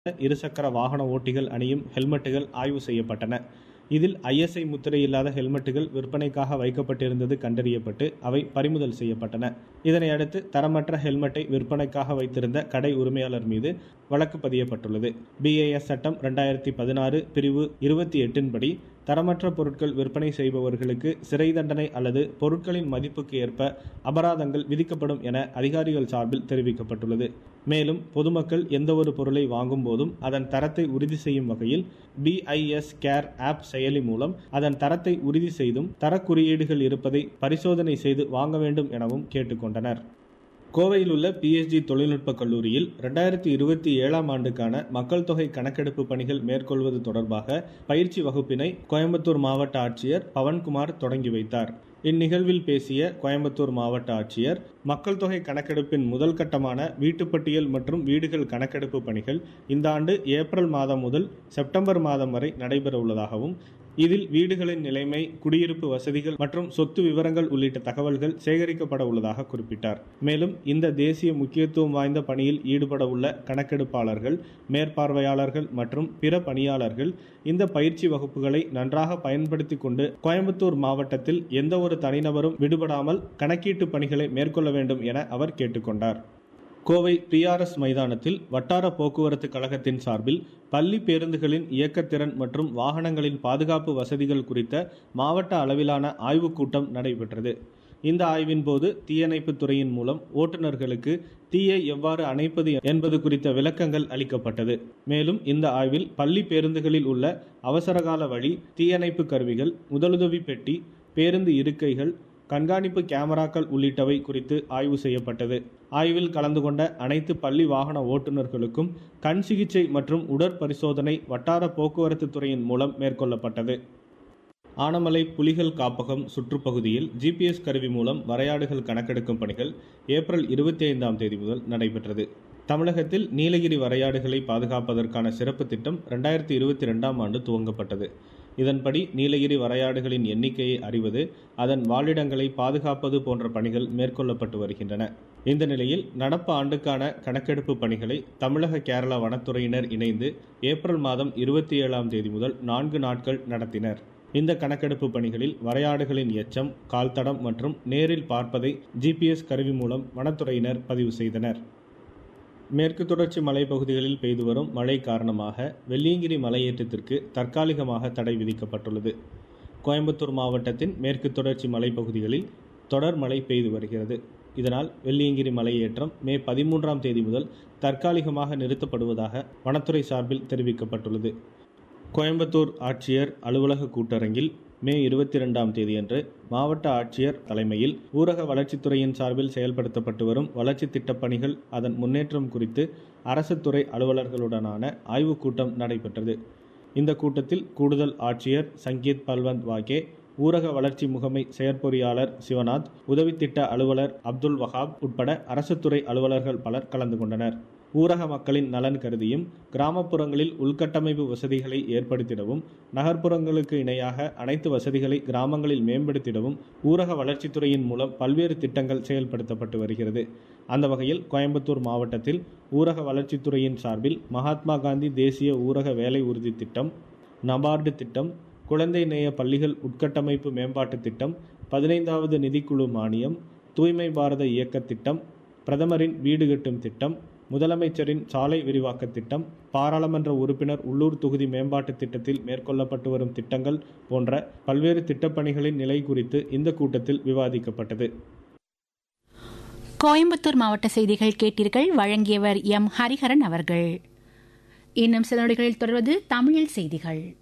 இருசக்கர வாகன ஓட்டிகள் அணியும் ஹெல்மெட்டுகள் ஆய்வு செய்யப்பட்டன இதில் ஐஎஸ்ஐ முத்திரை இல்லாத ஹெல்மெட்டுகள் விற்பனைக்காக வைக்கப்பட்டிருந்தது கண்டறியப்பட்டு அவை பறிமுதல் செய்யப்பட்டன இதனை அடுத்து தரமற்ற ஹெல்மெட்டை விற்பனைக்காக வைத்திருந்த கடை உரிமையாளர் மீது வழக்கு பதியப்பட்டுள்ளது பிஏஎஸ் சட்டம் ரெண்டாயிரத்தி பதினாறு பிரிவு இருபத்தி எட்டின்படி தரமற்ற பொருட்கள் விற்பனை செய்பவர்களுக்கு சிறை தண்டனை அல்லது பொருட்களின் மதிப்புக்கு ஏற்ப அபராதங்கள் விதிக்கப்படும் என அதிகாரிகள் சார்பில் தெரிவிக்கப்பட்டுள்ளது மேலும் பொதுமக்கள் எந்தவொரு பொருளை வாங்கும் போதும் அதன் தரத்தை உறுதி செய்யும் வகையில் பிஐஎஸ் கேர் ஆப் செயலி மூலம் அதன் தரத்தை உறுதி செய்தும் தரக்குறியீடுகள் இருப்பதை பரிசோதனை செய்து வாங்க வேண்டும் எனவும் கேட்டுக்கொண்டனர் கோவையில் உள்ள பிஎஸ்ஜி தொழில்நுட்ப கல்லூரியில் ரெண்டாயிரத்தி இருபத்தி ஏழாம் ஆண்டுக்கான மக்கள் தொகை கணக்கெடுப்பு பணிகள் மேற்கொள்வது தொடர்பாக பயிற்சி வகுப்பினை கோயம்புத்தூர் மாவட்ட ஆட்சியர் பவன்குமார் தொடங்கி வைத்தார் இந்நிகழ்வில் பேசிய கோயம்புத்தூர் மாவட்ட ஆட்சியர் மக்கள் தொகை கணக்கெடுப்பின் முதல் கட்டமான வீட்டுப்பட்டியல் மற்றும் வீடுகள் கணக்கெடுப்பு பணிகள் இந்த ஆண்டு ஏப்ரல் மாதம் முதல் செப்டம்பர் மாதம் வரை நடைபெற உள்ளதாகவும் இதில் வீடுகளின் நிலைமை குடியிருப்பு வசதிகள் மற்றும் சொத்து விவரங்கள் உள்ளிட்ட தகவல்கள் சேகரிக்கப்பட உள்ளதாக குறிப்பிட்டார் மேலும் இந்த தேசிய முக்கியத்துவம் வாய்ந்த பணியில் ஈடுபட உள்ள கணக்கெடுப்பாளர்கள் மேற்பார்வையாளர்கள் மற்றும் பிற பணியாளர்கள் இந்த பயிற்சி வகுப்புகளை நன்றாக பயன்படுத்தி கொண்டு கோயம்புத்தூர் மாவட்டத்தில் எந்த ஒரு தனிநபரும் விடுபடாமல் கணக்கீட்டு பணிகளை மேற்கொள்ள வேண்டும் என அவர் கேட்டுக்கொண்டார் கோவை பிஆர்எஸ் மைதானத்தில் வட்டார போக்குவரத்து கழகத்தின் சார்பில் பள்ளி பேருந்துகளின் இயக்கத்திறன் மற்றும் வாகனங்களின் பாதுகாப்பு வசதிகள் குறித்த மாவட்ட அளவிலான ஆய்வுக் கூட்டம் நடைபெற்றது இந்த ஆய்வின் போது தீயணைப்பு துறையின் மூலம் ஓட்டுநர்களுக்கு தீயை எவ்வாறு அணைப்பது என்பது குறித்த விளக்கங்கள் அளிக்கப்பட்டது மேலும் இந்த ஆய்வில் பள்ளி பேருந்துகளில் உள்ள அவசரகால வழி தீயணைப்பு கருவிகள் முதலுதவி பெட்டி பேருந்து இருக்கைகள் கண்காணிப்பு கேமராக்கள் உள்ளிட்டவை குறித்து ஆய்வு செய்யப்பட்டது ஆய்வில் கலந்து கொண்ட அனைத்து பள்ளி வாகன ஓட்டுநர்களுக்கும் கண் சிகிச்சை மற்றும் உடற்பரிசோதனை வட்டார போக்குவரத்து துறையின் மூலம் மேற்கொள்ளப்பட்டது ஆனமலை புலிகள் காப்பகம் சுற்றுப்பகுதியில் ஜிபிஎஸ் கருவி மூலம் வரையாடுகள் கணக்கெடுக்கும் பணிகள் ஏப்ரல் இருபத்தி ஐந்தாம் தேதி முதல் நடைபெற்றது தமிழகத்தில் நீலகிரி வரையாடுகளை பாதுகாப்பதற்கான சிறப்பு திட்டம் ரெண்டாயிரத்தி இருபத்தி ரெண்டாம் ஆண்டு துவங்கப்பட்டது இதன்படி நீலகிரி வரையாடுகளின் எண்ணிக்கையை அறிவது அதன் வாழிடங்களை பாதுகாப்பது போன்ற பணிகள் மேற்கொள்ளப்பட்டு வருகின்றன இந்த நிலையில் நடப்பு ஆண்டுக்கான கணக்கெடுப்பு பணிகளை தமிழக கேரளா வனத்துறையினர் இணைந்து ஏப்ரல் மாதம் இருபத்தி ஏழாம் தேதி முதல் நான்கு நாட்கள் நடத்தினர் இந்த கணக்கெடுப்பு பணிகளில் வரையாடுகளின் எச்சம் கால்தடம் மற்றும் நேரில் பார்ப்பதை ஜிபிஎஸ் கருவி மூலம் வனத்துறையினர் பதிவு செய்தனர் மேற்கு தொடர்ச்சி மலைப்பகுதிகளில் பெய்து வரும் மழை காரணமாக வெள்ளியங்கிரி மலையேற்றத்திற்கு தற்காலிகமாக தடை விதிக்கப்பட்டுள்ளது கோயம்புத்தூர் மாவட்டத்தின் மேற்கு தொடர்ச்சி மலைப்பகுதிகளில் தொடர் மழை பெய்து வருகிறது இதனால் வெள்ளியங்கிரி மலையேற்றம் மே பதிமூன்றாம் தேதி முதல் தற்காலிகமாக நிறுத்தப்படுவதாக வனத்துறை சார்பில் தெரிவிக்கப்பட்டுள்ளது கோயம்புத்தூர் ஆட்சியர் அலுவலக கூட்டரங்கில் மே இருபத்தி ரெண்டாம் தேதியன்று மாவட்ட ஆட்சியர் தலைமையில் ஊரக வளர்ச்சித்துறையின் சார்பில் செயல்படுத்தப்பட்டு வரும் வளர்ச்சி திட்டப் பணிகள் அதன் முன்னேற்றம் குறித்து அரசு துறை அலுவலர்களுடனான ஆய்வுக் கூட்டம் நடைபெற்றது இந்த கூட்டத்தில் கூடுதல் ஆட்சியர் சங்கீத் பல்வந்த் வாகே ஊரக வளர்ச்சி முகமை செயற்பொறியாளர் சிவநாத் உதவி திட்ட அலுவலர் அப்துல் வஹாப் உட்பட அரசு துறை அலுவலர்கள் பலர் கலந்து கொண்டனர் ஊரக மக்களின் நலன் கருதியும் கிராமப்புறங்களில் உள்கட்டமைப்பு வசதிகளை ஏற்படுத்திடவும் நகர்ப்புறங்களுக்கு இணையாக அனைத்து வசதிகளை கிராமங்களில் மேம்படுத்திடவும் ஊரக வளர்ச்சித்துறையின் மூலம் பல்வேறு திட்டங்கள் செயல்படுத்தப்பட்டு வருகிறது அந்த வகையில் கோயம்புத்தூர் மாவட்டத்தில் ஊரக வளர்ச்சித்துறையின் சார்பில் மகாத்மா காந்தி தேசிய ஊரக வேலை உறுதி திட்டம் நபார்டு திட்டம் குழந்தை நேய பள்ளிகள் உட்கட்டமைப்பு மேம்பாட்டு திட்டம் பதினைந்தாவது நிதிக்குழு மானியம் தூய்மை பாரத இயக்க திட்டம் பிரதமரின் வீடு கட்டும் திட்டம் முதலமைச்சரின் சாலை விரிவாக்க திட்டம் பாராளுமன்ற உறுப்பினர் உள்ளூர் தொகுதி மேம்பாட்டு திட்டத்தில் மேற்கொள்ளப்பட்டு வரும் திட்டங்கள் போன்ற பல்வேறு திட்டப்பணிகளின் நிலை குறித்து இந்த கூட்டத்தில் விவாதிக்கப்பட்டது கோயம்புத்தூர் மாவட்ட செய்திகள் கேட்டீர்கள் வழங்கியவர் எம் ஹரிஹரன் அவர்கள் இன்னும் சில நொடிகளில் தொடர்வது தமிழில் செய்திகள்